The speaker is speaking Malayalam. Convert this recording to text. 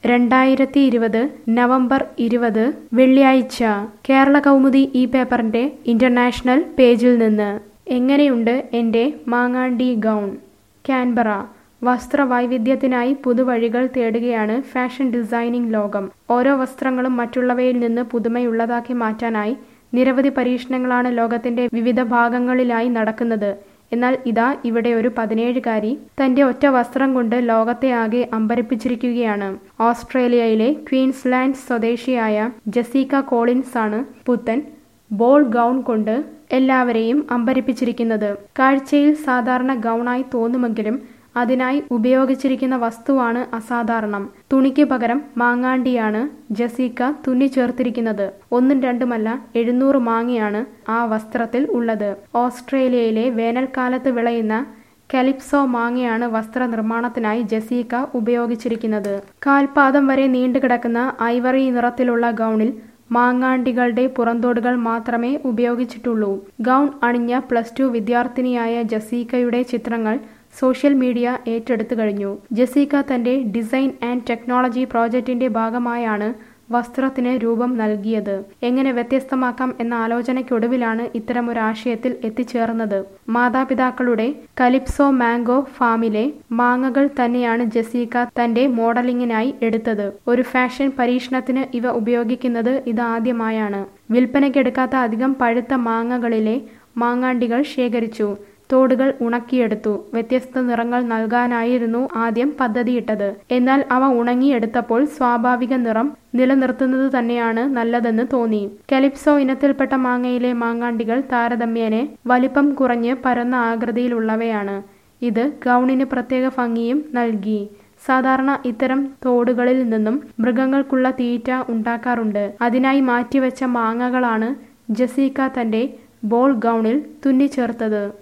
രണ്ടായിരത്തി ഇരുപത് നവംബർ ഇരുപത് വെള്ളിയാഴ്ച കേരള കൗമുദി ഈ പേപ്പറിന്റെ ഇന്റർനാഷണൽ പേജിൽ നിന്ന് എങ്ങനെയുണ്ട് എൻ്റെ മാങ്ങാണ്ടി ഗൗൺ കാൻബറ വസ്ത്രവൈവിധ്യത്തിനായി പുതുവഴികൾ തേടുകയാണ് ഫാഷൻ ഡിസൈനിംഗ് ലോകം ഓരോ വസ്ത്രങ്ങളും മറ്റുള്ളവയിൽ നിന്ന് പുതുമയുള്ളതാക്കി മാറ്റാനായി നിരവധി പരീക്ഷണങ്ങളാണ് ലോകത്തിന്റെ വിവിധ ഭാഗങ്ങളിലായി നടക്കുന്നത് എന്നാൽ ഇതാ ഇവിടെ ഒരു പതിനേഴുകാരി തന്റെ ഒറ്റ വസ്ത്രം കൊണ്ട് ലോകത്തെ ആകെ അമ്പരപ്പിച്ചിരിക്കുകയാണ് ഓസ്ട്രേലിയയിലെ ക്വീൻസ്ലാൻഡ് സ്വദേശിയായ ജസീക്ക കോളിൻസ് ആണ് പുത്തൻ ബോൾ ഗൗൺ കൊണ്ട് എല്ലാവരെയും അമ്പരപ്പിച്ചിരിക്കുന്നത് കാഴ്ചയിൽ സാധാരണ ഗൗണായി തോന്നുമെങ്കിലും അതിനായി ഉപയോഗിച്ചിരിക്കുന്ന വസ്തുവാണ് അസാധാരണം തുണിക്ക് പകരം മാങ്ങാണ്ടിയാണ് ജസീക്ക തുന്നി ചേർത്തിരിക്കുന്നത് ഒന്നും രണ്ടുമല്ല എഴുന്നൂറ് മാങ്ങയാണ് ആ വസ്ത്രത്തിൽ ഉള്ളത് ഓസ്ട്രേലിയയിലെ വേനൽക്കാലത്ത് വിളയുന്ന കലിപ്സോ മാങ്ങയാണ് വസ്ത്രനിർമ്മാണത്തിനായി ജസീക്ക ഉപയോഗിച്ചിരിക്കുന്നത് കാൽപാദം വരെ നീണ്ടുകിടക്കുന്ന ഐവറി നിറത്തിലുള്ള ഗൗണിൽ മാങ്ങാണ്ടികളുടെ പുറന്തോടുകൾ മാത്രമേ ഉപയോഗിച്ചിട്ടുള്ളൂ ഗൗൺ അണിഞ്ഞ പ്ലസ് ടു വിദ്യാർത്ഥിനിയായ ജസീക്കയുടെ ചിത്രങ്ങൾ സോഷ്യൽ മീഡിയ ഏറ്റെടുത്തു കഴിഞ്ഞു ജസീക്ക തന്റെ ഡിസൈൻ ആൻഡ് ടെക്നോളജി പ്രോജക്റ്റിന്റെ ഭാഗമായാണ് വസ്ത്രത്തിന് രൂപം നൽകിയത് എങ്ങനെ വ്യത്യസ്തമാക്കാം എന്ന ആലോചനയ്ക്കൊടുവിലാണ് ഇത്തരമൊരാശയത്തിൽ എത്തിച്ചേർന്നത് മാതാപിതാക്കളുടെ കലിപ്സോ മാംഗോ ഫാമിലെ മാങ്ങകൾ തന്നെയാണ് ജസീക്ക തന്റെ മോഡലിംഗിനായി എടുത്തത് ഒരു ഫാഷൻ പരീക്ഷണത്തിന് ഇവ ഉപയോഗിക്കുന്നത് ഇതാദ്യമായാണ് വിൽപ്പനയ്ക്കെടുക്കാത്ത അധികം പഴുത്ത മാങ്ങകളിലെ മാങ്ങാണ്ടികൾ ശേഖരിച്ചു തോടുകൾ ഉണക്കിയെടുത്തു വ്യത്യസ്ത നിറങ്ങൾ നൽകാനായിരുന്നു ആദ്യം പദ്ധതിയിട്ടത് എന്നാൽ അവ ഉണങ്ങിയെടുത്തപ്പോൾ സ്വാഭാവിക നിറം നിലനിർത്തുന്നത് തന്നെയാണ് നല്ലതെന്ന് തോന്നി കലിപ്സോ ഇനത്തിൽപ്പെട്ട മാങ്ങയിലെ മാങ്ങാണ്ടികൾ താരതമ്യേന വലിപ്പം കുറഞ്ഞ് പരന്ന ആകൃതിയിലുള്ളവയാണ് ഇത് ഗൗണിന് പ്രത്യേക ഭംഗിയും നൽകി സാധാരണ ഇത്തരം തോടുകളിൽ നിന്നും മൃഗങ്ങൾക്കുള്ള തീറ്റ ഉണ്ടാക്കാറുണ്ട് അതിനായി മാറ്റിവെച്ച മാങ്ങകളാണ് ജസീക്ക തന്റെ ബോൾ ഗൗണിൽ തുന്നിച്ചേർത്തത്